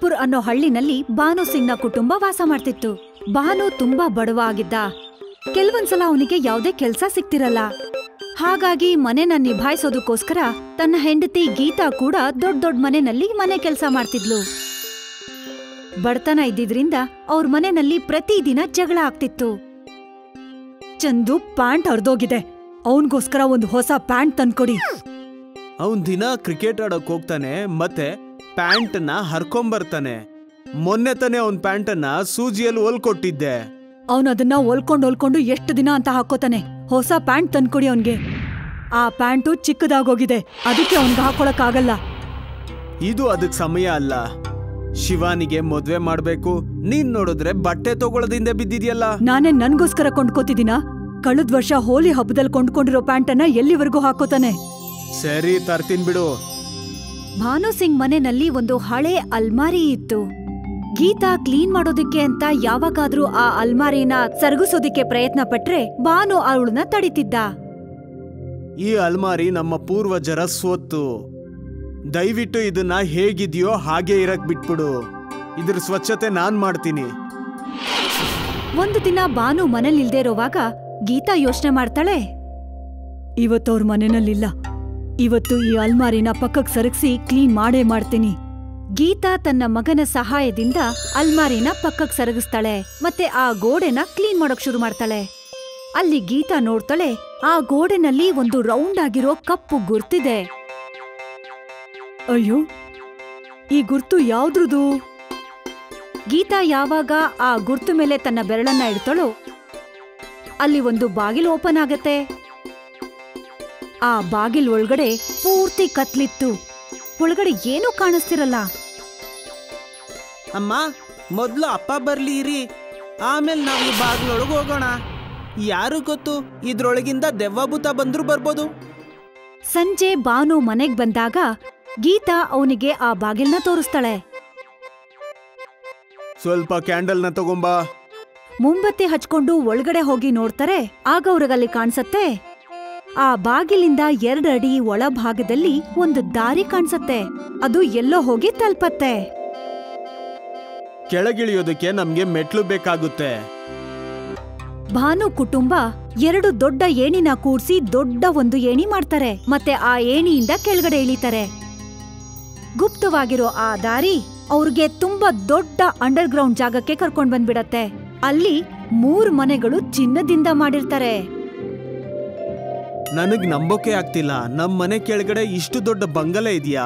ಗೋರಖ್ಪುರ್ ಅನ್ನೋ ಹಳ್ಳಿನಲ್ಲಿ ಭಾನು ಸಿಂಗ್ನ ಕುಟುಂಬ ವಾಸ ಮಾಡ್ತಿತ್ತು ಭಾನು ತುಂಬಾ ಬಡವ ಆಗಿದ್ದ ಕೆಲವೊಂದ್ಸಲ ಅವನಿಗೆ ಯಾವ್ದೇ ಕೆಲ್ಸ ಸಿಕ್ತಿರಲ್ಲ ಹಾಗಾಗಿ ಮನೆನ ನಿಭಾಯಿಸೋದಕ್ಕೋಸ್ಕರ ತನ್ನ ಹೆಂಡತಿ ಗೀತಾ ಕೂಡ ದೊಡ್ಡ ದೊಡ್ಡ ಮನೆನಲ್ಲಿ ಮನೆ ಕೆಲ್ಸ ಮಾಡ್ತಿದ್ಲು ಬಡತನ ಇದ್ದಿದ್ರಿಂದ ಅವ್ರ ಮನೆಯಲ್ಲಿ ಪ್ರತಿದಿನ ಜಗಳ ಆಗ್ತಿತ್ತು ಚಂದು ಪ್ಯಾಂಟ್ ಹರಿದೋಗಿದೆ ಅವನ್ಗೋಸ್ಕರ ಒಂದು ಹೊಸ ಪ್ಯಾಂಟ್ ತಂದ್ಕೊಡಿ ಅವನ್ ದಿನ ಕ್ರಿಕೆಟ್ ಆಡೋಕ್ ಹೋಗ್ತಾನೆ ಮತ್ತೆ ಪ್ಯಾಂಟ್ನ ಹರ್ಕೊಂಬರ್ತಾನೆ ಮೊನ್ನೆ ತಾನೇ ಅವನ್ ಪ್ಯಾಂಟನ್ನ ಸೂಜಿಯಲ್ಲಿ ಹೊಲ್ಕೊಟ್ಟಿದ್ದೆ ಅವನು ಅದನ್ನ ಹೊಲ್ಕೊಂಡ್ ಹೊಲ್ಕೊಂಡು ಎಷ್ಟು ದಿನ ಅಂತ ಹಾಕೋತಾನೆ ಹೊಸ ಪ್ಯಾಂಟ್ ತಂದ್ಕೊಡಿ ಅವನ್ಗೆ ಆ ಪ್ಯಾಂಟು ಚಿಕ್ಕದಾಗೋಗಿದೆ ಅದಕ್ಕೆ ಅವನ್ಗೆ ಹಾಕೊಳಕ್ಕಾಗಲ್ಲ ಇದು ಅದಕ್ ಸಮಯ ಅಲ್ಲ ಶಿವಾನಿಗೆ ಮದ್ವೆ ಮಾಡ್ಬೇಕು ನೀನ್ ನೋಡಿದ್ರೆ ಬಟ್ಟೆ ತಗೊಳ್ಳೋದಿಂದ ಬಿದ್ದಿದ್ಯಲ್ಲ ನಾನೇ ನನ್ಗೋಸ್ಕರ ಕೊಂಡ್ಕೋತಿದ್ದೀನ ಕಳೆದ್ ವರ್ಷ ಹೋಲಿ ಹಬ್ಬದಲ್ಲಿ ಕೊಂಡ್ಕೊಂಡಿರೋ ಪ್ಯಾಂಟನ್ನ ಎಲ್ಲಿವರೆಗೂ ಹಾಕೋತಾನೆ ಸರಿ ತರ್ತೀನ್ ಬಿಡು ಭಾನು ಸಿಂಗ್ ಮನೆಯಲ್ಲಿ ಒಂದು ಹಳೆ ಅಲ್ಮಾರಿ ಇತ್ತು ಗೀತಾ ಕ್ಲೀನ್ ಮಾಡೋದಕ್ಕೆ ಅಂತ ಯಾವಾಗಾದ್ರೂ ಆ ಅಲ್ಮಾರಿನ ಸರಗಿಸೋದಿಕ್ಕೆ ಪ್ರಯತ್ನ ಪಟ್ರೆ ಭಾನು ಅವಳನ್ನ ತಡಿತಿದ್ದ ಈ ಅಲ್ಮಾರಿ ನಮ್ಮ ಪೂರ್ವಜರ ಸ್ವತ್ತು ದಯವಿಟ್ಟು ಇದನ್ನ ಹೇಗಿದ್ಯೋ ಹಾಗೆ ಇರಕ್ ಬಿಟ್ಬಿಡು ಇದ್ರ ಸ್ವಚ್ಛತೆ ನಾನ್ ಮಾಡ್ತೀನಿ ಒಂದು ದಿನ ಭಾನು ಮನೇಲಿಲ್ದೇ ಇರೋವಾಗ ಗೀತಾ ಯೋಚನೆ ಮಾಡ್ತಾಳೆ ಇವತ್ತವ್ರ ಮನೆನಲ್ಲಿಲ್ಲ ಇವತ್ತು ಈ ಅಲ್ಮಾರಿನ ಪಕ್ಕಕ್ ಸರಗಿಸಿ ಕ್ಲೀನ್ ಮಾಡೇ ಮಾಡ್ತೀನಿ ಗೀತಾ ತನ್ನ ಮಗನ ಸಹಾಯದಿಂದ ಅಲ್ಮಾರಿನ ಪಕ್ಕಕ್ ಸರಗಿಸ್ತಾಳೆ ಮತ್ತೆ ಆ ಗೋಡೆನ ಕ್ಲೀನ್ ಮಾಡೋಕ್ ಶುರು ಮಾಡ್ತಾಳೆ ಅಲ್ಲಿ ಗೀತಾ ನೋಡ್ತಾಳೆ ಆ ಗೋಡೆನಲ್ಲಿ ಒಂದು ರೌಂಡ್ ಆಗಿರೋ ಕಪ್ಪು ಗುರ್ತಿದೆ ಅಯ್ಯೋ ಈ ಗುರ್ತು ಯಾವ್ದ್ರದು ಗೀತಾ ಯಾವಾಗ ಆ ಗುರ್ತು ಮೇಲೆ ತನ್ನ ಬೆರಳನ್ನ ಇಡ್ತಾಳೋ ಅಲ್ಲಿ ಒಂದು ಬಾಗಿಲು ಓಪನ್ ಆಗತ್ತೆ ಆ ಬಾಗಿಲ್ ಒಳಗಡೆ ಪೂರ್ತಿ ಕತ್ಲಿತ್ತು ಒಳಗಡೆ ಏನೂ ಕಾಣಿಸ್ತಿರಲ್ಲ ಅಮ್ಮ ಮೊದ್ಲು ಅಪ್ಪ ಬರ್ಲಿ ಇರಿ ಆಮೇಲೆ ನಾವು ಈ ಬಾಗ್ಲೊಳಗೆ ಹೋಗೋಣ ಯಾರು ಗೊತ್ತು ಇದ್ರೊಳಗಿಂದ ದೆವ್ವ ಭೂತ ಬಂದ್ರೂ ಬರ್ಬೋದು ಸಂಜೆ ಬಾನು ಮನೆಗ್ ಬಂದಾಗ ಗೀತಾ ಅವನಿಗೆ ಆ ಬಾಗಿಲ್ನ ತೋರಿಸ್ತಾಳೆ ಸ್ವಲ್ಪ ಕ್ಯಾಂಡಲ್ನ ತಗೊಂಬಾ ಮುಂಬತ್ತಿ ಹಚ್ಕೊಂಡು ಒಳಗಡೆ ಹೋಗಿ ನೋಡ್ತಾರೆ ಆಗ ಅವ್ರಿಗಲ್ಲಿ ಕಾಣ್ಸತ್ತೆ ಆ ಬಾಗಿಲಿಂದ ಎರಡಡಿ ಒಳಭಾಗದಲ್ಲಿ ಒಂದು ದಾರಿ ಕಾಣ್ಸತ್ತೆ ಅದು ಎಲ್ಲೋ ಹೋಗಿ ತಲ್ಪತ್ತೆ ಕೆಳಗಿಳಿಯೋದಕ್ಕೆ ನಮ್ಗೆ ಮೆಟ್ಲು ಬೇಕಾಗುತ್ತೆ ಭಾನು ಕುಟುಂಬ ಎರಡು ದೊಡ್ಡ ಏಣಿನ ಕೂಡ್ಸಿ ದೊಡ್ಡ ಒಂದು ಏಣಿ ಮಾಡ್ತಾರೆ ಮತ್ತೆ ಆ ಏಣಿಯಿಂದ ಕೆಳಗಡೆ ಇಳಿತಾರೆ ಗುಪ್ತವಾಗಿರೋ ಆ ದಾರಿ ಅವ್ರಿಗೆ ತುಂಬಾ ದೊಡ್ಡ ಅಂಡರ್ಗ್ರೌಂಡ್ ಜಾಗಕ್ಕೆ ಕರ್ಕೊಂಡ್ ಬಂದ್ಬಿಡತ್ತೆ ಅಲ್ಲಿ ಮೂರ್ ಮನೆಗಳು ಚಿನ್ನದಿಂದ ಮಾಡಿರ್ತಾರೆ ನನಗ್ ನಂಬೋಕೆ ಆಗ್ತಿಲ್ಲ ನಮ್ ಮನೆ ಕೆಳಗಡೆ ಇಷ್ಟು ದೊಡ್ಡ ಬಂಗಲೆ ಇದೆಯಾ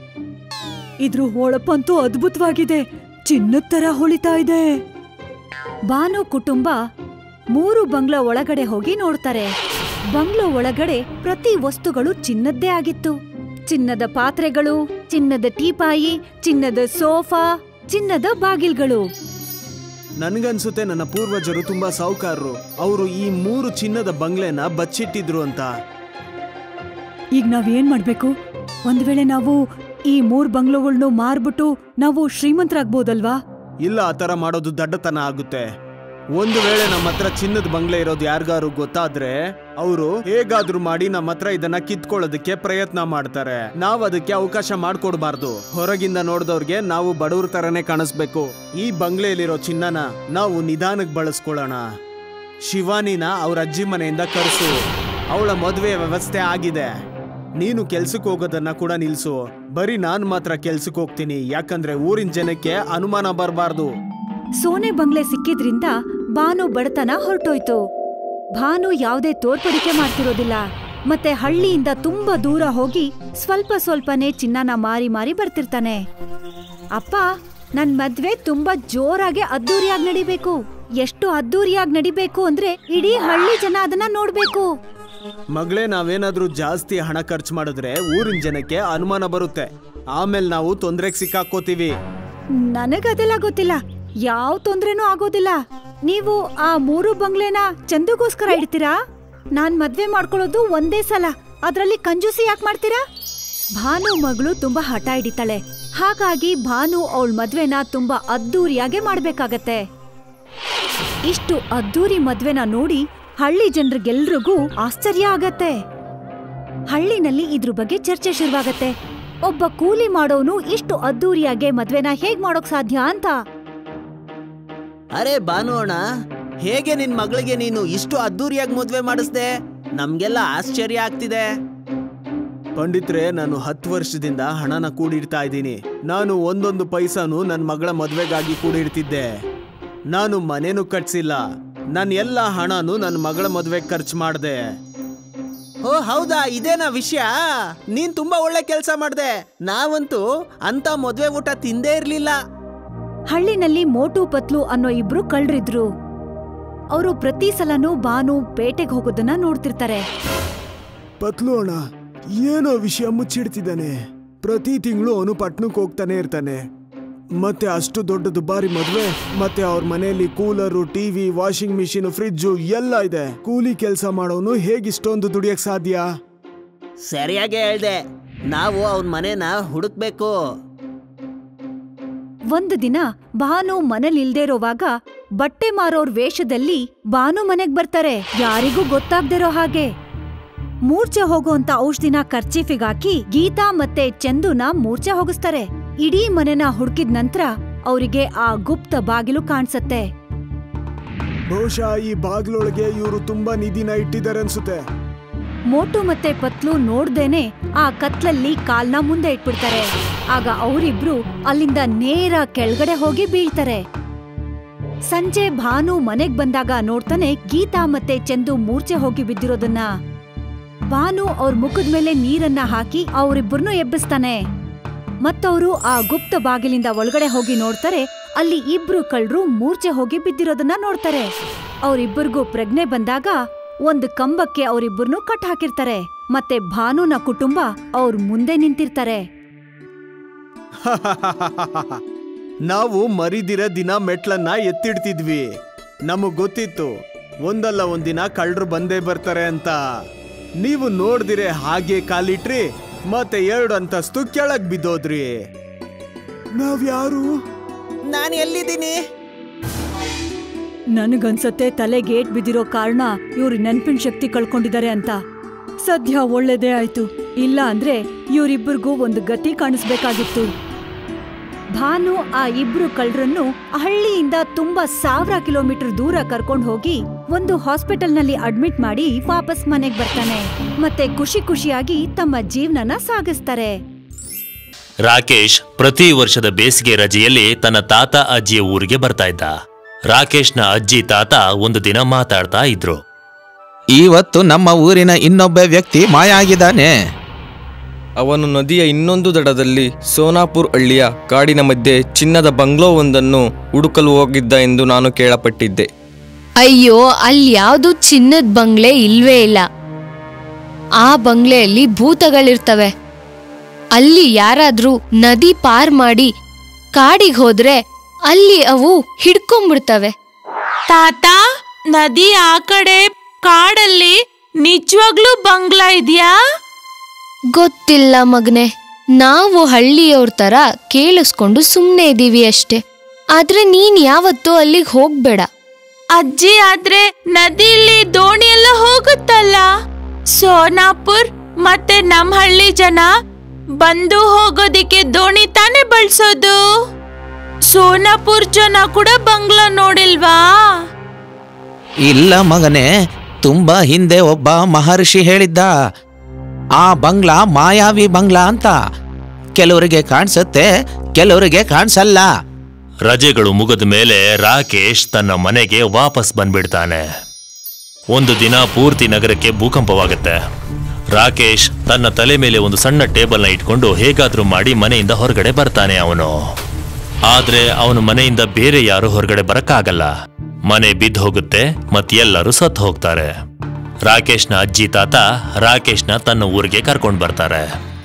ಇದ್ರ ಹೊಳಪಂತೂ ಅದ್ಭುತವಾಗಿದೆ ಚಿನ್ನದ ತರ ಹೊಳಿತಾ ಇದೆ ಬಾನು ಕುಟುಂಬ ಮೂರು ಬಂಗ್ಲೋ ಒಳಗಡೆ ಹೋಗಿ ನೋಡ್ತಾರೆ ಬಂಗ್ಲೋ ಒಳಗಡೆ ಪ್ರತಿ ವಸ್ತುಗಳು ಚಿನ್ನದ್ದೇ ಆಗಿತ್ತು ಚಿನ್ನದ ಪಾತ್ರೆಗಳು ಚಿನ್ನದ ಟೀಪಾಯಿ ಚಿನ್ನದ ಸೋಫಾ ಚಿನ್ನದ ಬಾಗಿಲ್ಗಳು ನನ್ಗನ್ಸುತ್ತೆ ನನ್ನ ಪೂರ್ವಜರು ತುಂಬಾ ಸಾಹುಕಾರರು ಅವರು ಈ ಮೂರು ಚಿನ್ನದ ಬಂಗ್ಲೆನ ಬಚ್ಚಿಟ್ಟಿದ್ರು ಅಂತ ಈಗ ನಾವ್ ಏನ್ ಮಾಡ್ಬೇಕು ಒಂದ್ ವೇಳೆ ನಾವು ಈ ಮೂರ್ ಬಂಗ್ಲೋಗಳ್ನು ಮಾರ್ಬಿಟ್ಟು ನಾವು ಶ್ರೀಮಂತರಾಗ್ಬೋದಲ್ವಾ ಇಲ್ಲ ಆ ಥರ ಮಾಡೋದು ದಡ್ಡತನ ಆಗುತ್ತೆ ಒಂದು ವೇಳೆ ನಮ್ಮ ಹತ್ರ ಚಿನ್ನದ ಬಂಗ್ಲೆ ಇರೋದು ಯಾರಿಗಾರು ಗೊತ್ತಾದ್ರೆ ಅವರು ಹೇಗಾದ್ರೂ ಮಾಡಿ ನಮ್ಮ ಹತ್ರ ಇದನ್ನ ಕಿತ್ಕೊಳ್ಳೋದಕ್ಕೆ ಪ್ರಯತ್ನ ಮಾಡ್ತಾರೆ ನಾವ್ ಅದಕ್ಕೆ ಅವಕಾಶ ಮಾಡ್ಕೊಡ್ಬಾರ್ದು ಹೊರಗಿಂದ ನೋಡ್ದವ್ರಿಗೆ ನಾವು ಬಡವ್ರ ತರನೇ ಕಾಣಿಸ್ಬೇಕು ಈ ಬಂಗ್ಲೆಯಲ್ಲಿರೋ ಚಿನ್ನನ ನಾವು ನಿಧಾನಕ್ಕೆ ಬಳಸ್ಕೊಳ್ಳೋಣ ಶಿವಾನಿನ ಅವ್ರ ಅಜ್ಜಿ ಮನೆಯಿಂದ ಕರೆಸು ಅವಳ ಮದುವೆ ವ್ಯವಸ್ಥೆ ಆಗಿದೆ ನೀನು ಕೆಲ್ಸಕ್ಕೆ ಹೋಗೋದನ್ನ ಕೂಡ ನಿಲ್ಸು ಬರೀ ನಾನ್ ಮಾತ್ರ ಕೆಲ್ಸಕ್ಕೆ ಹೋಗ್ತೀನಿ ಯಾಕಂದ್ರೆ ಊರಿನ ಜನಕ್ಕೆ ಅನುಮಾನ ಬರಬಾರ್ದು ಸೋನೆ ಬಂಗ್ಲೆ ಸಿಕ್ಕಿದ್ರಿಂದ ಭಾನು ಬಡತನ ಹೊರಟೋಯ್ತು ಭಾನು ಯಾವ್ದೇ ತೋರ್ಪಡಿಕೆ ಮಾಡ್ತಿರೋದಿಲ್ಲ ಮತ್ತೆ ಹಳ್ಳಿಯಿಂದ ತುಂಬಾ ದೂರ ಹೋಗಿ ಸ್ವಲ್ಪ ಸ್ವಲ್ಪನೇ ಚಿನ್ನನ ಮಾರಿ ಮಾರಿ ಬರ್ತಿರ್ತಾನೆ ಅಪ್ಪ ನನ್ ಮದ್ವೆ ತುಂಬಾ ಜೋರಾಗಿ ಅದ್ದೂರಿಯಾಗಿ ನಡಿಬೇಕು ಎಷ್ಟು ಅದ್ದೂರಿಯಾಗಿ ನಡಿಬೇಕು ಅಂದ್ರೆ ಇಡೀ ಹಳ್ಳಿ ಜನ ಅದನ್ನ ನೋಡ್ಬೇಕು ಮಗಳೇ ನಾವೇನಾದ್ರೂ ಜಾಸ್ತಿ ಹಣ ಖರ್ಚು ಮಾಡಿದ್ರೆ ಊರಿನ ಜನಕ್ಕೆ ಅನುಮಾನ ಬರುತ್ತೆ ಆಮೇಲೆ ನಾವು ತೊಂದ್ರೆಗೆ ಸಿಕ್ಕಾಕೋತೀವಿ ನನಗದೆಲ್ಲ ಗೊತ್ತಿಲ್ಲ ಯಾವ ತೊಂದ್ರೆನೂ ಆಗೋದಿಲ್ಲ ನೀವು ಆ ಮೂರು ಬಂಗ್ಲೆನ ಚಂದುಗೋಸ್ಕರ ಇಡ್ತೀರಾ ನಾನ್ ಮದ್ವೆ ಮಾಡ್ಕೊಳ್ಳೋದು ಒಂದೇ ಸಲ ಅದ್ರಲ್ಲಿ ಕಂಜೂಸಿ ಯಾಕೆ ಮಾಡ್ತೀರಾ ಭಾನು ಮಗಳು ತುಂಬಾ ಹಠ ಹಿಡಿತಾಳೆ ಹಾಗಾಗಿ ಭಾನು ಅವಳ ಮದ್ವೆನ ತುಂಬಾ ಅದ್ದೂರಿಯಾಗೆ ಮಾಡ್ಬೇಕಾಗತ್ತೆ ಇಷ್ಟು ಅದ್ದೂರಿ ಮದ್ವೆನ ನೋಡಿ ಹಳ್ಳಿ ಜನರಿಗೆಲ್ರಿಗೂ ಆಶ್ಚರ್ಯ ಆಗತ್ತೆ ಹಳ್ಳಿನಲ್ಲಿ ಇದ್ರ ಬಗ್ಗೆ ಚರ್ಚೆ ಶುರುವಾಗತ್ತೆ ಒಬ್ಬ ಕೂಲಿ ಮಾಡೋನು ಇಷ್ಟು ಅದ್ದೂರಿಯಾಗೆ ಮದ್ವೆನ ಹೇಗ್ ಮಾಡೋಕ್ ಸಾಧ್ಯ ಅಂತ ಅರೆ ಭಾನು ಅಣ್ಣ ಹೇಗೆ ನಿನ್ ಮಗಳಿಗೆ ನೀನು ಇಷ್ಟು ಅದ್ದೂರಿಯಾಗಿ ಮದ್ವೆ ಮಾಡಿಸ್ದೆ ನಮ್ಗೆಲ್ಲ ಆಶ್ಚರ್ಯ ಆಗ್ತಿದೆ ಪಂಡಿತ್ರೆ ನಾನು ಹತ್ತು ವರ್ಷದಿಂದ ಹಣನ ಕೂಡಿಡ್ತಾ ಇದ್ದೀನಿ ನಾನು ಒಂದೊಂದು ಪೈಸಾನು ನನ್ನ ಮಗಳ ಮದ್ವೆಗಾಗಿ ಕೂಡಿಡ್ತಿದ್ದೆ ನಾನು ಮನೇನು ಕಟ್ಸಿಲ್ಲ ನನ್ನ ಎಲ್ಲ ಹಣನು ನನ್ನ ಮಗಳ ಮದ್ವೆಗೆ ಖರ್ಚು ಮಾಡಿದೆ ಓ ಹೌದಾ ಇದೇನಾ ವಿಷಯ ನೀನ್ ತುಂಬಾ ಒಳ್ಳೆ ಕೆಲಸ ಮಾಡ್ದೆ ನಾವಂತೂ ಅಂತ ಮದ್ವೆ ಊಟ ತಿಂದೇ ಇರ್ಲಿಲ್ಲ ಹಳ್ಳಿನಲ್ಲಿ ಮೋಟು ಪತ್ಲು ಅನ್ನೋ ಇಬ್ರು ಕಳ್ರಿದ್ರು ಅವರು ಪ್ರತಿ ಸಲನೂ ಬಾನು ಪೇಟೆಗ್ ಹೋಗೋದನ್ನ ನೋಡ್ತಿರ್ತಾರೆ ಪತ್ಲು ಅಣ್ಣ ಏನೋ ವಿಷಯ ಮುಚ್ಚಿಡ್ತಿದ್ದಾನೆ ಪ್ರತಿ ತಿಂಗಳು ಅವನು ಪಟ್ನಕ್ಕೆ ಹೋಗ್ತಾನೆ ಇರ್ತಾನೆ ಮತ್ತೆ ಅಷ್ಟು ದೊಡ್ಡ ದುಬಾರಿ ಮದ್ವೆ ಮತ್ತೆ ಅವ್ರ ಮನೆಯಲ್ಲಿ cooler TV washing machine fridge ಎಲ್ಲ ಇದೆ ಕೂಲಿ ಕೆಲಸ ಮಾಡೋನು ಹೇಗಿಷ್ಟೊಂದು ದುಡಿಯಕ್ ಸಾಧ್ಯ ಸರಿಯಾಗಿ ಹೇಳ್ದೆ ನಾವು ಅವನ್ ಮನೇನ ಹುಡುಕ್ಬೇಕು ಒಂದು ದಿನ ಭಾನು ಮನೇಲಿಲ್ದೇ ಇರೋವಾಗ ಬಟ್ಟೆ ಮಾರೋರ್ ವೇಷದಲ್ಲಿ ಭಾನು ಮನೆಗ್ ಬರ್ತಾರೆ ಯಾರಿಗೂ ಗೊತ್ತಾಗ್ದಿರೋ ಹಾಗೆ ಮೂರ್ಛೆ ಹೋಗೋಂತ ಔಷಧಿನ ಖರ್ಚೀಫಿಗಾಕಿ ಗೀತಾ ಮತ್ತೆ ಚಂದುನ ಮೂರ್ಛೆ ಹೋಗಿಸ್ತಾರೆ ಇಡೀ ಮನೆನ ಹುಡುಕಿದ ನಂತರ ಅವರಿಗೆ ಆ ಗುಪ್ತ ಬಾಗಿಲು ಕಾಣ್ಸತ್ತೆ ಬಹುಶಃ ಈ ಬಾಗ್ಲೊಳಗೆ ಇವರು ತುಂಬಾ ನಿಧಿನ ಇಟ್ಟಿದ್ದಾರೆ ಅನ್ಸುತ್ತೆ ಮೋಟು ಮತ್ತೆ ಪತ್ಲು ನೋಡ್ದೇನೆ ಆ ಕತ್ಲಲ್ಲಿ ಕಾಲ್ನ ಮುಂದೆ ಇಟ್ಬಿಡ್ತಾರೆ ಆಗ ಅವರಿಬ್ರು ಅಲ್ಲಿಂದ ನೇರ ಕೆಳಗಡೆ ಹೋಗಿ ಬೀಳ್ತಾರೆ ಸಂಜೆ ಭಾನು ಮನೆಗ್ ಬಂದಾಗ ನೋಡ್ತಾನೆ ಗೀತಾ ಮತ್ತೆ ಚಂದು ಮೂರ್ಛೆ ಹೋಗಿ ಬಿದ್ದಿರೋದನ್ನ ಭಾನು ಅವ್ರ ಮುಖದ ಮೇಲೆ ನೀರನ್ನ ಹಾಕಿ ಅವರಿಬ್ಬರನ್ನು ಎಬ್ಬಿಸ್ತಾನೆ ಮತ್ತವರು ಆ ಗುಪ್ತ ಬಾಗಿಲಿಂದ ಒಳಗಡೆ ಹೋಗಿ ನೋಡ್ತಾರೆ ಅಲ್ಲಿ ಇಬ್ರು ಕಳ್ರು ಮೂರ್ಛೆ ಹೋಗಿ ಬಿದ್ದಿರೋದನ್ನ ನೋಡ್ತಾರೆ ಅವರಿಬ್ಬರಿಗೂ ಪ್ರಜ್ಞೆ ಬಂದಾಗ ಒಂದು ಕಂಬಕ್ಕೆ ಅವರಿಬ್ಬರನ್ನು ಕಟ್ ಹಾಕಿರ್ತಾರೆ ಮತ್ತೆ ಭಾನುನ ಕುಟುಂಬ ಅವ್ರ ಮುಂದೆ ನಿಂತಿರ್ತಾರೆ ನಾವು ಮರಿದಿರ ದಿನ ಮೆಟ್ಲನ್ನ ಎತ್ತಿಡ್ತಿದ್ವಿ ನಮಗ್ ಗೊತ್ತಿತ್ತು ಒಂದಲ್ಲ ಒಂದಿನ ಕಳ್ಳರು ಬಂದೇ ಬರ್ತಾರೆ ಅಂತ ನೀವು ನೋಡ್ದಿರೆ ಹಾಗೆ ಕಾಲಿಟ್ರಿ ಮತ್ತೆ ಎರಡು ಅಂತಸ್ತು ಕೆಳಗ್ ಬಿದ್ದೋದ್ರಿ ನಾವ್ಯಾರು ನಾನು ಎಲ್ಲಿದ್ದೀನಿ ನನಗನ್ಸತ್ತೆ ತಲೆಗೆ ಏಟ್ ಬಿದ್ದಿರೋ ಕಾರಣ ಇವ್ರ ನೆನ್ಪಿನ ಶಕ್ತಿ ಕಳ್ಕೊಂಡಿದ್ದಾರೆ ಅಂತ ಸದ್ಯ ಒಳ್ಳೇದೇ ಆಯ್ತು ಇಲ್ಲ ಅಂದ್ರೆ ಇವರಿಬ್ಬರಿಗೂ ಒಂದು ಗತಿ ಕಾಣಿಸ್ಬೇಕಾಗಿತ್ತು ಭಾನು ಆ ಇಬ್ರು ಕಳ್ಳರನ್ನು ಹಳ್ಳಿಯಿಂದ ತುಂಬಾ ಸಾವಿರ ಕಿಲೋಮೀಟರ್ ದೂರ ಕರ್ಕೊಂಡು ಹೋಗಿ ಒಂದು ಹಾಸ್ಪಿಟಲ್ನಲ್ಲಿ ಅಡ್ಮಿಟ್ ಮಾಡಿ ವಾಪಸ್ ಮನೆಗ್ ಬರ್ತಾನೆ ಮತ್ತೆ ಖುಷಿ ಖುಷಿಯಾಗಿ ತಮ್ಮ ಜೀವನನ ಸಾಗಿಸ್ತಾರೆ ರಾಕೇಶ್ ಪ್ರತಿ ವರ್ಷದ ಬೇಸಿಗೆ ರಜೆಯಲ್ಲಿ ತನ್ನ ತಾತ ಅಜ್ಜಿಯ ಊರಿಗೆ ಬರ್ತಾ ಇದ್ದ ರಾಕೇಶ್ನ ಅಜ್ಜಿ ತಾತ ಒಂದು ದಿನ ಮಾತಾಡ್ತಾ ಇದ್ರು ಇವತ್ತು ನಮ್ಮ ಊರಿನ ಇನ್ನೊಬ್ಬ ವ್ಯಕ್ತಿ ಮಾಯ ಆಗಿದ್ದಾನೆ ಅವನು ನದಿಯ ಇನ್ನೊಂದು ದಡದಲ್ಲಿ ಸೋನಾಪುರ್ ಹಳ್ಳಿಯ ಕಾಡಿನ ಮಧ್ಯೆ ಚಿನ್ನದ ಬಂಗ್ಲೋವೊಂದನ್ನು ಹುಡುಕಲು ಹೋಗಿದ್ದ ಎಂದು ನಾನು ಕೇಳಪಟ್ಟಿದ್ದೆ ಅಯ್ಯೋ ಅಲ್ಲಿ ಯಾವುದು ಚಿನ್ನದ ಬಂಗ್ಲೆ ಇಲ್ವೇ ಇಲ್ಲ ಆ ಬಂಗ್ಲೆಯಲ್ಲಿ ಭೂತಗಳಿರ್ತವೆ ಅಲ್ಲಿ ಯಾರಾದ್ರೂ ನದಿ ಪಾರ್ ಮಾಡಿ ಕಾಡಿಗೆ ಹೋದ್ರೆ ಅಲ್ಲಿ ಅವು ಹಿಡ್ಕೊಂಡ್ಬಿಡ್ತವೆ ತಾತ ನದಿ ಆ ಕಡೆ ಕಾಡಲ್ಲಿ ನಿಜವಾಗ್ಲೂ ಬಂಗ್ಲಾ ಇದೆಯಾ ಗೊತ್ತಿಲ್ಲ ಮಗನೆ ನಾವು ಹಳ್ಳಿಯವ್ರ ತರ ಕೇಳಿಸ್ಕೊಂಡು ಸುಮ್ಮನೆ ಇದೀವಿ ಅಷ್ಟೆ ಆದ್ರೆ ನೀನ್ ಯಾವತ್ತೂ ಅಲ್ಲಿಗೆ ಹೋಗ್ಬೇಡ ಅಜ್ಜಿ ಆದ್ರೆ ನದಿಲಿ ದೋಣಿ ಎಲ್ಲ ಹೋಗುತ್ತಲ್ಲ ಸೋನಾಪುರ್ ಮತ್ತೆ ನಮ್ ಹಳ್ಳಿ ಜನ ಬಂದು ಹೋಗೋದಿಕ್ಕೆ ದೋಣಿ ತಾನೇ ಬಳಸೋದು ಸೋನಾಪುರ್ ಜನ ಕೂಡ ಬಂಗ್ಲಾ ನೋಡಿಲ್ವಾ ಇಲ್ಲ ಮಗನೇ ತುಂಬಾ ಹಿಂದೆ ಒಬ್ಬ ಮಹರ್ಷಿ ಹೇಳಿದ್ದ ಆ ಬಂಗ್ಲಾ ಮಾಯಾವಿ ಬಂಗ್ಲಾ ಅಂತ ಕೆಲವರಿಗೆ ಕಾಣಿಸುತ್ತೆ ಕೆಲವರಿಗೆ ಕಾಣಿಸಲ್ಲ ರಜೆಗಳು ಮುಗಿದ ಮೇಲೆ ರಾಕೇಶ್ ತನ್ನ ಮನೆಗೆ ವಾಪಸ್ ಬಂದ್ಬಿಡ್ತಾನೆ ಒಂದು ದಿನ ಪೂರ್ತಿ ನಗರಕ್ಕೆ ಭೂಕಂಪವಾಗುತ್ತೆ ರಾಕೇಶ್ ತನ್ನ ತಲೆ ಮೇಲೆ ಒಂದು ಸಣ್ಣ ಟೇಬಲ್ನ ಇಟ್ಕೊಂಡು ಹೇಗಾದ್ರೂ ಮಾಡಿ ಮನೆಯಿಂದ ಹೊರಗಡೆ ಬರ್ತಾನೆ ಅವನು ಆದ್ರೆ ಅವನು ಮನೆಯಿಂದ ಬೇರೆ ಯಾರು ಹೊರಗಡೆ ಬರಕ್ಕಾಗಲ್ಲ ಮನೆ ಬಿದ್ದು ಹೋಗುತ್ತೆ ಮತ್ತೆಲ್ಲರೂ ಸತ್ತು ಹೋಗ್ತಾರೆ ರಾಕೇಶ್ನ ಅಜ್ಜಿ ತಾತ ರಾಕೇಶ್ನ ತನ್ನ ಊರಿಗೆ ಕರ್ಕೊಂಡು ಬರ್ತಾರೆ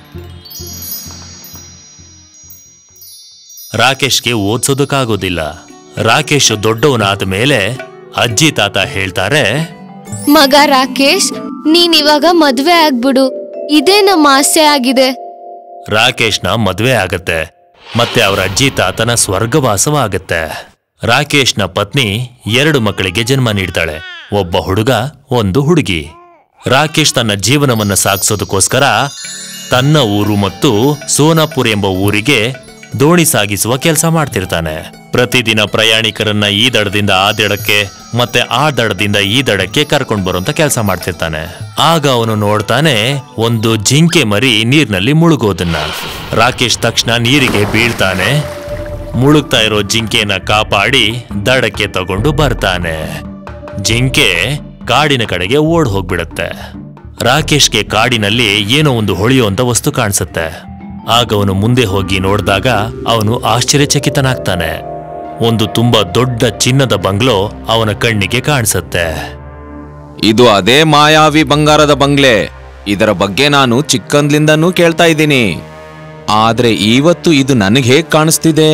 ರಾಕೇಶ್ಗೆ ಓದ್ಸೋದಕ್ಕಾಗೋದಿಲ್ಲ ರಾಕೇಶ್ ದೊಡ್ಡವನಾದ ಮೇಲೆ ಅಜ್ಜಿ ತಾತ ಹೇಳ್ತಾರೆ ಮಗ ರಾಕೇಶ್ ನೀನ್ ಇವಾಗ ಮದ್ವೆ ಆಗ್ಬಿಡು ಇದೇ ನಮ್ಮ ಆಸೆ ಆಗಿದೆ ರಾಕೇಶ್ನ ಮದ್ವೆ ಆಗತ್ತೆ ಮತ್ತೆ ಅವರ ಅಜ್ಜಿ ತಾತನ ಸ್ವರ್ಗವಾಸವಾಗತ್ತೆ ರಾಕೇಶ್ನ ಪತ್ನಿ ಎರಡು ಮಕ್ಕಳಿಗೆ ಜನ್ಮ ನೀಡ್ತಾಳೆ ಒಬ್ಬ ಹುಡುಗ ಒಂದು ಹುಡುಗಿ ರಾಕೇಶ್ ತನ್ನ ಜೀವನವನ್ನ ಸಾಗಿಸೋದಕ್ಕೋಸ್ಕರ ತನ್ನ ಊರು ಮತ್ತು ಸೋನಾಪುರ್ ಎಂಬ ಊರಿಗೆ ದೋಣಿ ಸಾಗಿಸುವ ಕೆಲಸ ಮಾಡ್ತಿರ್ತಾನೆ ಪ್ರತಿದಿನ ಪ್ರಯಾಣಿಕರನ್ನ ಈ ದಡದಿಂದ ಆ ದಡಕ್ಕೆ ಮತ್ತೆ ಆ ದಡದಿಂದ ಈ ದಡಕ್ಕೆ ಕರ್ಕೊಂಡು ಬರುವಂತ ಕೆಲಸ ಮಾಡ್ತಿರ್ತಾನೆ ಆಗ ಅವನು ನೋಡ್ತಾನೆ ಒಂದು ಜಿಂಕೆ ಮರಿ ನೀರಿನಲ್ಲಿ ಮುಳುಗೋದನ್ನ ರಾಕೇಶ್ ತಕ್ಷಣ ನೀರಿಗೆ ಬೀಳ್ತಾನೆ ಮುಳುಗ್ತಾ ಇರೋ ಜಿಂಕೆನ ಕಾಪಾಡಿ ದಡಕ್ಕೆ ತಗೊಂಡು ಬರ್ತಾನೆ ಜಿಂಕೆ ಕಾಡಿನ ಕಡೆಗೆ ಓಡ್ ಹೋಗ್ಬಿಡತ್ತೆ ರಾಕೇಶ್ಗೆ ಕಾಡಿನಲ್ಲಿ ಏನೋ ಒಂದು ಹೊಳೆಯುವಂತ ವಸ್ತು ಕಾಣಿಸುತ್ತೆ ಆಗ ಅವನು ಮುಂದೆ ಹೋಗಿ ನೋಡಿದಾಗ ಅವನು ಆಶ್ಚರ್ಯಚಕಿತನಾಗ್ತಾನೆ ಒಂದು ತುಂಬಾ ದೊಡ್ಡ ಚಿನ್ನದ ಬಂಗ್ಲೋ ಅವನ ಕಣ್ಣಿಗೆ ಕಾಣಿಸುತ್ತೆ ಇದು ಅದೇ ಮಾಯಾವಿ ಬಂಗಾರದ ಬಂಗ್ಲೆ ಇದರ ಬಗ್ಗೆ ನಾನು ಚಿಕ್ಕಂದ್ಲಿಂದನೂ ಕೇಳ್ತಾ ಇದ್ದೀನಿ ಆದ್ರೆ ಇವತ್ತು ಇದು ನನಗೆ ಹೇಗ್ ಕಾಣಿಸ್ತಿದೆ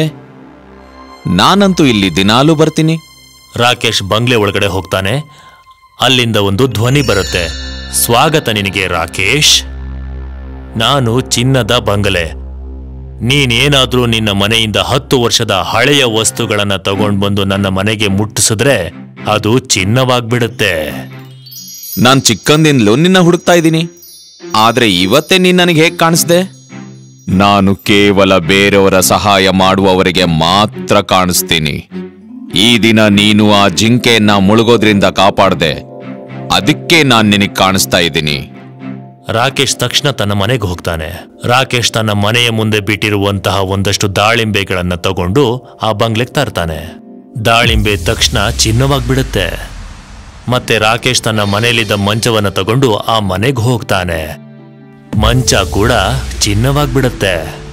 ನಾನಂತೂ ಇಲ್ಲಿ ದಿನಾಲೂ ಬರ್ತೀನಿ ರಾಕೇಶ್ ಬಂಗ್ಲೆ ಒಳಗಡೆ ಹೋಗ್ತಾನೆ ಅಲ್ಲಿಂದ ಒಂದು ಧ್ವನಿ ಬರುತ್ತೆ ಸ್ವಾಗತ ನಿನಗೆ ರಾಕೇಶ್ ನಾನು ಚಿನ್ನದ ಬಂಗಲೆ ನೀನೇನಾದ್ರೂ ನಿನ್ನ ಮನೆಯಿಂದ ಹತ್ತು ವರ್ಷದ ಹಳೆಯ ವಸ್ತುಗಳನ್ನ ತಗೊಂಡ್ ಬಂದು ನನ್ನ ಮನೆಗೆ ಮುಟ್ಟಿಸಿದ್ರೆ ಅದು ಚಿನ್ನವಾಗ್ಬಿಡುತ್ತೆ ನಾನ್ ಚಿಕ್ಕಂದಿಂದಲೂ ನಿನ್ನ ಹುಡುಕ್ತಾ ಇದ್ದೀನಿ ಆದ್ರೆ ಇವತ್ತೇ ನೀನ್ ನನಗೆ ಹೇಗ್ ಕಾಣಿಸ್ದೆ ನಾನು ಕೇವಲ ಬೇರೆಯವರ ಸಹಾಯ ಮಾಡುವವರಿಗೆ ಮಾತ್ರ ಕಾಣಿಸ್ತೀನಿ ಈ ದಿನ ನೀನು ಆ ಜಿಂಕೆಯನ್ನ ಮುಳುಗೋದ್ರಿಂದ ಕಾಪಾಡ್ದೆ ಅದಕ್ಕೆ ನಾನ್ ನಿನಗ್ ಕಾಣಿಸ್ತಾ ಇದ್ದೀನಿ ರಾಕೇಶ್ ತಕ್ಷಣ ತನ್ನ ಮನೆಗೆ ಹೋಗ್ತಾನೆ ರಾಕೇಶ್ ತನ್ನ ಮನೆಯ ಮುಂದೆ ಬಿಟ್ಟಿರುವಂತಹ ಒಂದಷ್ಟು ದಾಳಿಂಬೆಗಳನ್ನ ತಗೊಂಡು ಆ ಬಂಗ್ಲೆಗೆ ತರ್ತಾನೆ ದಾಳಿಂಬೆ ತಕ್ಷಣ ಚಿನ್ನವಾಗ್ಬಿಡುತ್ತೆ ಮತ್ತೆ ರಾಕೇಶ್ ತನ್ನ ಮನೆಯಲ್ಲಿದ್ದ ಮಂಚವನ್ನ ತಗೊಂಡು ಆ ಮನೆಗೆ ಹೋಗ್ತಾನೆ ಮಂಚ ಕೂಡ ಚಿನ್ನವಾಗ್ಬಿಡುತ್ತೆ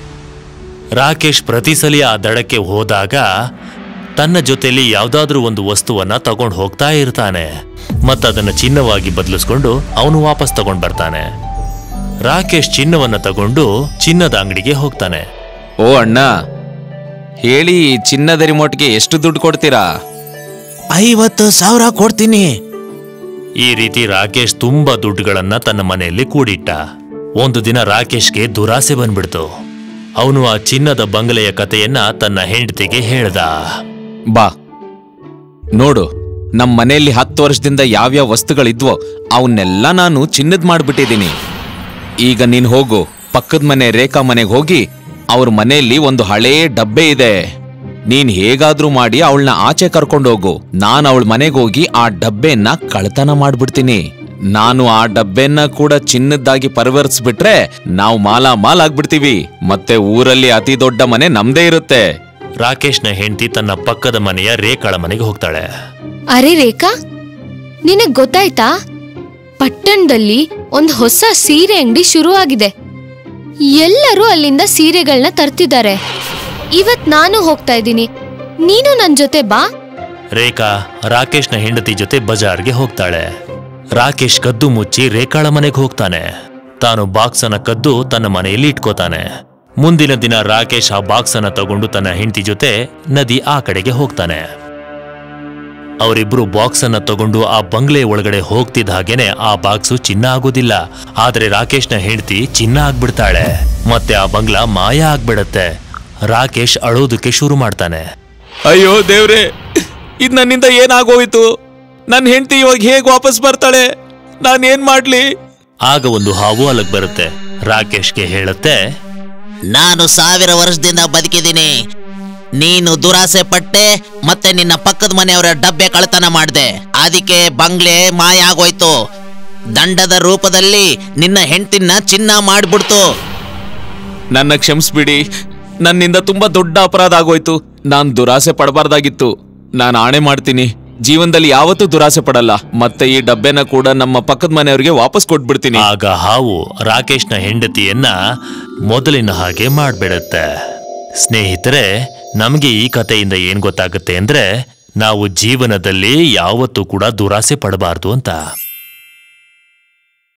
ರಾಕೇಶ್ ಪ್ರತಿ ಸಲ ಆ ದಡಕ್ಕೆ ಹೋದಾಗ ತನ್ನ ಜೊತೆಲಿ ಯಾವ್ದಾದ್ರೂ ಒಂದು ವಸ್ತುವನ್ನ ತಗೊಂಡು ಹೋಗ್ತಾ ಇರ್ತಾನೆ ಮತ್ತದನ್ನ ಚಿನ್ನವಾಗಿ ಬದಲಿಸ್ಕೊಂಡು ಅವನು ವಾಪಸ್ ತಗೊಂಡ್ ಬರ್ತಾನೆ ರಾಕೇಶ್ ಚಿನ್ನವನ್ನ ತಗೊಂಡು ಚಿನ್ನದ ಅಂಗಡಿಗೆ ಹೋಗ್ತಾನೆ ಓ ಅಣ್ಣ ಹೇಳಿ ಈ ಚಿನ್ನದ ರಿಮೋಟ್ಗೆ ಎಷ್ಟು ದುಡ್ಡು ಕೊಡ್ತೀರಾ ಐವತ್ತು ಸಾವಿರ ಕೊಡ್ತೀನಿ ಈ ರೀತಿ ರಾಕೇಶ್ ತುಂಬಾ ದುಡ್ಡುಗಳನ್ನ ತನ್ನ ಮನೆಯಲ್ಲಿ ಕೂಡಿಟ್ಟ ಒಂದು ದಿನ ರಾಕೇಶ್ಗೆ ದುರಾಸೆ ಬಂದ್ಬಿಡ್ತು ಅವನು ಆ ಚಿನ್ನದ ಬಂಗಲೆಯ ಕಥೆಯನ್ನ ತನ್ನ ಹೆಂಡತಿಗೆ ಹೇಳ್ದ ಬಾ ನೋಡು ನಮ್ ಮನೆಯಲ್ಲಿ ಹತ್ತು ವರ್ಷದಿಂದ ಯಾವ್ಯಾವ ವಸ್ತುಗಳಿದ್ವೋ ಅವನ್ನೆಲ್ಲ ನಾನು ಚಿನ್ನದ್ ಮಾಡ್ಬಿಟ್ಟಿದ್ದೀನಿ ಈಗ ನೀನ್ ಹೋಗು ಪಕ್ಕದ ಮನೆ ರೇಖಾ ಮನೆಗೆ ಹೋಗಿ ಅವ್ರ ಮನೆಯಲ್ಲಿ ಒಂದು ಹಳೇ ಡಬ್ಬೆ ಇದೆ ನೀನ್ ಹೇಗಾದ್ರೂ ಮಾಡಿ ಅವಳನ್ನ ಆಚೆ ಕರ್ಕೊಂಡೋಗು ನಾನ್ ಅವಳ ಮನೆಗೆ ಹೋಗಿ ಆ ಡಬ್ಬೆನ ಕಳ್ತನ ಮಾಡ್ಬಿಡ್ತೀನಿ ನಾನು ಆ ಡಬ್ಬೆನ ಕೂಡ ಚಿನ್ನದ್ದಾಗಿ ಪರಿವರ್ತಿಸ್ಬಿಟ್ರೆ ನಾವು ಮಾಲಾ ಮಾಲ್ ಆಗ್ಬಿಡ್ತೀವಿ ಮತ್ತೆ ಊರಲ್ಲಿ ಅತಿ ದೊಡ್ಡ ಮನೆ ನಮ್ದೇ ಇರುತ್ತೆ ರಾಕೇಶ್ನ ಹೆಂಡತಿ ತನ್ನ ಪಕ್ಕದ ಮನೆಯ ರೇಖಾಳ ಮನೆಗೆ ಹೋಗ್ತಾಳೆ ಅರೆ ರೇಖಾ ನಿನಗ್ ಗೊತ್ತಾಯ್ತಾ ಪಟ್ಟಣದಲ್ಲಿ ಒಂದು ಹೊಸ ಸೀರೆ ಅಂಗಡಿ ಶುರುವಾಗಿದೆ ಎಲ್ಲರೂ ಅಲ್ಲಿಂದ ಸೀರೆಗಳನ್ನ ತರ್ತಿದ್ದಾರೆ ಇವತ್ ನಾನು ಹೋಗ್ತಾ ಇದ್ದೀನಿ ನೀನು ನನ್ ಜೊತೆ ಬಾ ರೇಖಾ ರಾಕೇಶ್ನ ಹೆಂಡತಿ ಜೊತೆ ಬಜಾರ್ಗೆ ಹೋಗ್ತಾಳೆ ರಾಕೇಶ್ ಕದ್ದು ಮುಚ್ಚಿ ರೇಖಾಳ ಮನೆಗೆ ಹೋಗ್ತಾನೆ ತಾನು ಬಾಕ್ಸ್ ಅನ್ನ ಕದ್ದು ತನ್ನ ಮನೆಯಲ್ಲಿ ಇಟ್ಕೋತಾನೆ ಮುಂದಿನ ದಿನ ರಾಕೇಶ್ ಆ ಬಾಕ್ಸ್ ಅನ್ನ ತಗೊಂಡು ತನ್ನ ಹೆಂಡತಿ ಜೊತೆ ನದಿ ಆ ಕಡೆಗೆ ಹೋಗ್ತಾನೆ ಅವರಿಬ್ರು ಬಾಕ್ಸ್ ಅನ್ನ ತಗೊಂಡು ಆ ಬಂಗ್ಲೆ ಒಳಗಡೆ ಹೋಗ್ತಿದ್ದ ಹಾಗೇನೆ ಆ ಬಾಕ್ಸು ಚಿನ್ನ ಆಗೋದಿಲ್ಲ ಆದ್ರೆ ರಾಕೇಶ್ನ ಹೆಂಡತಿ ಚಿನ್ನ ಆಗ್ಬಿಡ್ತಾಳೆ ಮತ್ತೆ ಆ ಬಂಗ್ಲಾ ಮಾಯ ಆಗ್ಬಿಡತ್ತೆ ರಾಕೇಶ್ ಅಳೋದಕ್ಕೆ ಶುರು ಮಾಡ್ತಾನೆ ಅಯ್ಯೋ ದೇವ್ರೆ ಇದ್ ನನ್ನಿಂದ ಏನಾಗೋಯ್ತು ನನ್ನ ಹೆಂಡತಿ ಇವಾಗ ಹೇಗ್ ವಾಪಸ್ ಬರ್ತಾಳೆ ನಾನ್ ಏನ್ ಮಾಡ್ಲಿ ಆಗ ಒಂದು ಹಾವು ಅಲಗ್ ಬರುತ್ತೆ ರಾಕೇಶ್ಗೆ ಹೇಳುತ್ತೆ ನಾನು ಸಾವಿರ ವರ್ಷದಿಂದ ಬದುಕಿದ್ದೀನಿ ನೀನು ದುರಾಸೆ ಪಟ್ಟೆ ಮತ್ತೆ ನಿನ್ನ ಪಕ್ಕದ ಮನೆಯವರ ಡಬ್ಬೆ ಕಳ್ತನ ಮಾಡ್ದೆ ಅದಕ್ಕೆ ಬಂಗ್ಲೆ ಮಾಯ ಆಗೋಯ್ತು ದಂಡದ ರೂಪದಲ್ಲಿ ನಿನ್ನ ಹೆಂಡತಿನ ಚಿನ್ನ ಮಾಡ್ಬಿಡ್ತು ನನ್ನ ಕ್ಷಮಿಸ್ಬಿಡಿ ನನ್ನಿಂದ ತುಂಬಾ ದೊಡ್ಡ ಅಪರಾಧ ಆಗೋಯ್ತು ನಾನ್ ದುರಾಸೆ ಪಡಬಾರ್ದಾಗಿತ್ತು ನಾನು ಆಣೆ ಮಾಡ್ತೀನಿ ಜೀವನದಲ್ಲಿ ಯಾವತ್ತೂ ದುರಾಸೆ ಪಡಲ್ಲ ಮತ್ತೆ ಈ ಡಬ್ಬೆನ ಕೂಡ ನಮ್ಮ ಪಕ್ಕದ ಮನೆಯವ್ರಿಗೆ ವಾಪಸ್ ಕೊಟ್ಬಿಡ್ತೀನಿ ಆಗ ಹಾವು ರಾಕೇಶ್ನ ಹೆಂಡತಿಯನ್ನ ಮೊದಲಿನ ಹಾಗೆ ಮಾಡ್ಬಿಡುತ್ತೆ ಸ್ನೇಹಿತರೆ ನಮಗೆ ಈ ಕಥೆಯಿಂದ ಏನ್ ಗೊತ್ತಾಗುತ್ತೆ ಅಂದ್ರೆ ನಾವು ಜೀವನದಲ್ಲಿ ಯಾವತ್ತೂ ಕೂಡ ದುರಾಸೆ ಪಡಬಾರ್ದು ಅಂತ